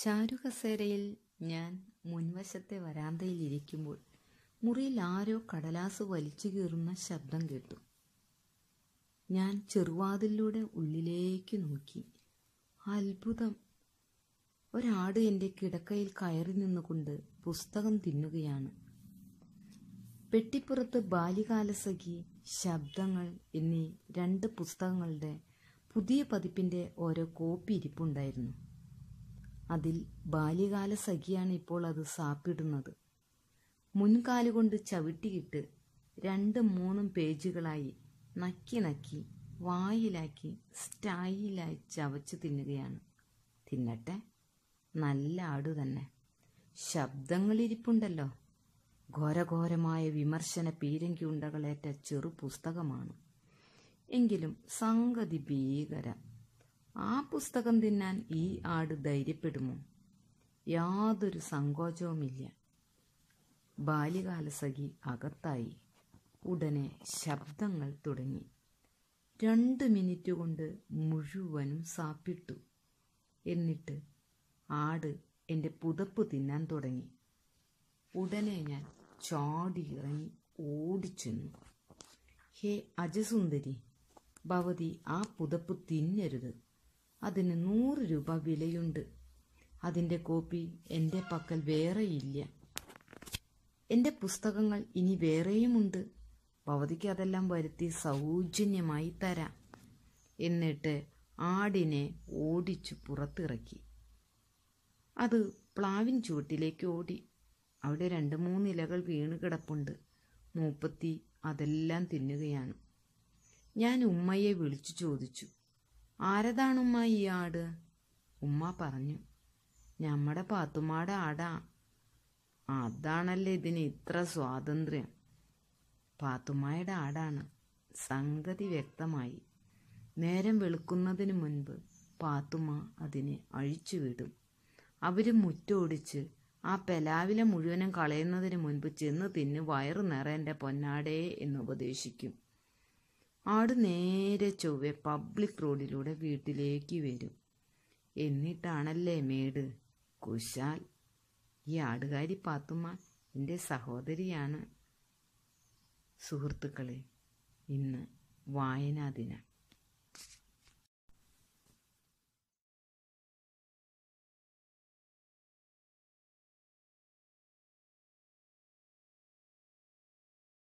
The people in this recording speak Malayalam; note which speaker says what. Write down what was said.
Speaker 1: ചാരുകസേരയിൽ ഞാൻ മുൻവശത്തെ വരാന്തയിൽ ഇരിക്കുമ്പോൾ മുറിയിൽ ആരോ കടലാസ് വലിച്ചു കീറുന്ന ശബ്ദം കേട്ടു ഞാൻ ചെറുവാതിലൂടെ ഉള്ളിലേക്ക് നോക്കി അത്ഭുതം ഒരാട് എൻ്റെ കിടക്കയിൽ കയറി നിന്നുകൊണ്ട് പുസ്തകം തിന്നുകയാണ് പെട്ടിപ്പുറത്ത് ബാല്യകാലസഖി ശബ്ദങ്ങൾ എന്നീ രണ്ട് പുസ്തകങ്ങളുടെ പുതിയ പതിപ്പിൻ്റെ ഓരോ കോപ്പി ഇരിപ്പുണ്ടായിരുന്നു അതിൽ ബാല്യകാല സഖിയാണ് ഇപ്പോൾ അത് സാപ്പിടുന്നത് മുൻകാലുകൊണ്ട് ചവിട്ടിയിട്ട് രണ്ടും മൂന്നും പേജുകളായി നക്കി നക്കി വായിലാക്കി സ്റ്റൈലായി ചവച്ച് തിന്നുകയാണ് തിന്നട്ടെ നല്ല ആട് തന്നെ ശബ്ദങ്ങളിരിപ്പുണ്ടല്ലോ ഘോരഘോരമായ വിമർശന പീരങ്കി ഉണ്ടകളേറ്റ ചെറു പുസ്തകമാണ് എങ്കിലും സംഗതി ഭീകരം ആ പുസ്തകം തിന്നാൻ ഈ ആട് ധൈര്യപ്പെടുമോ യാതൊരു സങ്കോചവുമില്ല ബാല്യകാലസഖി അകത്തായി ഉടനെ ശബ്ദങ്ങൾ തുടങ്ങി രണ്ട് മിനിറ്റ് കൊണ്ട് മുഴുവനും സാപ്പിട്ടു എന്നിട്ട് ആട് എൻ്റെ പുതപ്പ് തിന്നാൻ തുടങ്ങി ഉടനെ ഞാൻ ചാടി ഇറങ്ങി ഓടിച്ചെന്നു ഹേ അജസുന്ദരി ഭവതി ആ പുതപ്പ് തിന്നരുത് അതിന് നൂറ് രൂപ വിലയുണ്ട് അതിൻ്റെ കോപ്പി എൻ്റെ പക്കൽ വേറെയില്ല എൻ്റെ പുസ്തകങ്ങൾ ഇനി വേറെയുമുണ്ട് ഭവതിക്ക് അതെല്ലാം വരുത്തി സൗജന്യമായി തരാം എന്നിട്ട് ആടിനെ ഓടിച്ചു പുറത്തിറക്കി അത് പ്ലാവിൻ ചുവട്ടിലേക്ക് ഓടി അവിടെ രണ്ട് മൂന്ന് ഇലകൾ വീണ് കിടപ്പുണ്ട് മൂപ്പത്തി അതെല്ലാം തിന്നുകയാണ് ഞാൻ ഉമ്മയെ വിളിച്ചു ചോദിച്ചു ആരതാണുമ്മ ഈ ആട് ഉമ്മ പറഞ്ഞു ഞമ്മടെ പാത്തുമ്മയുടെ ആടാ അതാണല്ലേ ഇതിന് ഇത്ര സ്വാതന്ത്ര്യം പാത്തുമ്മയുടെ ആടാണ് സംഗതി വ്യക്തമായി നേരം വെളുക്കുന്നതിന് മുൻപ് പാത്തുമ്മ അതിനെ അഴിച്ചുവിടും അവർ മുറ്റോടിച്ച് ആ പെലാവില മുഴുവനും കളയുന്നതിന് മുൻപ് ചെന്ന് തിന്ന് വയറു നിറേൻ്റെ പൊന്നാടേ എന്ന് ഉപദേശിക്കും ആട് നേരെ ചൊവ്വെ പബ്ലിക് റോഡിലൂടെ വീട്ടിലേക്ക് വരും എന്നിട്ടാണല്ലേ മേട് കുശാൽ ഈ ആടുകാരി പാത്തുമ്മ എൻ്റെ സഹോദരിയാണ് സുഹൃത്തുക്കളെ ഇന്ന് വായനാ ദിനം